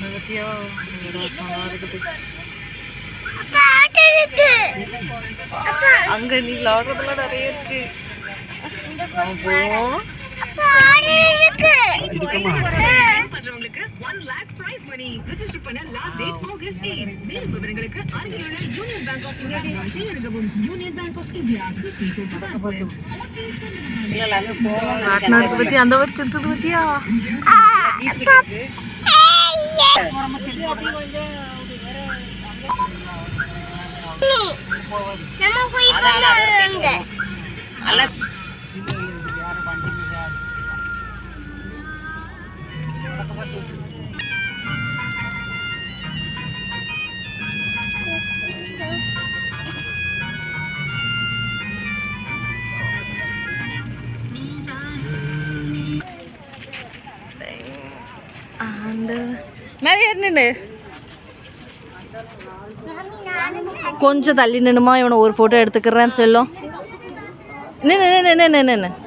பத்தியா இருக்குது அங்க நீ விளாடுறதுலாம் நிறைய இருக்கு நம்ம போவோம் பண்றவங்களுக்கு one lakh price money register பண்ண லாஸ்ட் டேட் ஆகஸ்ட் எயிட் மேலும் விவரங்களுக்கு அருகில் உள்ள யூனியன் பேங்க் ஆஃப் இந்தியா எழுதவும் யூனியன் பேங்க் ஆஃப் இந்தியா நாட்டினாருக்கு பத்தி அந்த ஒரு செத்துது பத்தியா அண்ட் மேலே ஏறி நின்று கொஞ்சம் தள்ளி நின்னுமா இவனை ஒரு ஃபோட்டோ எடுத்துக்கிறேன்னு சொல்லும் நின்று நின்று நின்று நின்று